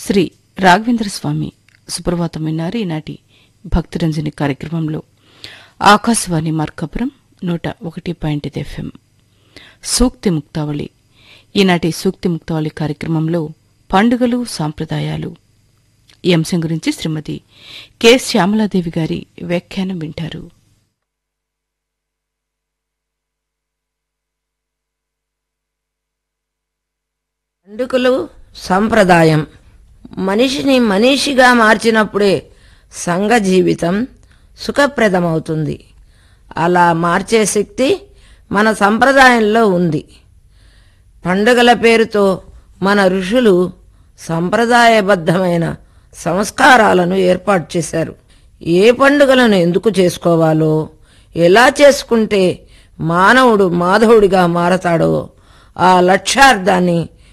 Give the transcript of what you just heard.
శ్రీ రాఘవేంద్ర స్వామి సుప్రభాతం విన్నారు ఈనాటి భక్తిరంజని కార్యక్రమంలో ఆకాశవాణి మార్కపురం నూట ఒకటి పాయింట్ ఐదు ఎఫ్ఎం సూక్తి ముక్తావళి ఈనాటి సూక్తి ముక్తావళి కార్యక్రమంలో పండుగలు సాంప్రదాయాలు ఈ అంశం గురించి శ్రీమతి కె శ్యామలాదేవి గారి వ్యాఖ్యానం వింటారు పండుగలు సంప్రదాయం మనిషిని మనిషిగా మార్చినప్పుడే సంఘ జీవితం సుఖప్రదమవుతుంది అలా మార్చే శక్తి మన సంప్రదాయంలో ఉంది పండుగల పేరుతో మన ఋషులు సంప్రదాయబద్ధమైన సంస్కారాలను ఏర్పాటు చేశారు ఏ పండుగలను ఎందుకు చేసుకోవాలో ఎలా చేసుకుంటే మానవుడు మాధవుడిగా మారతాడో ఆ లక్ష్యార్థాన్ని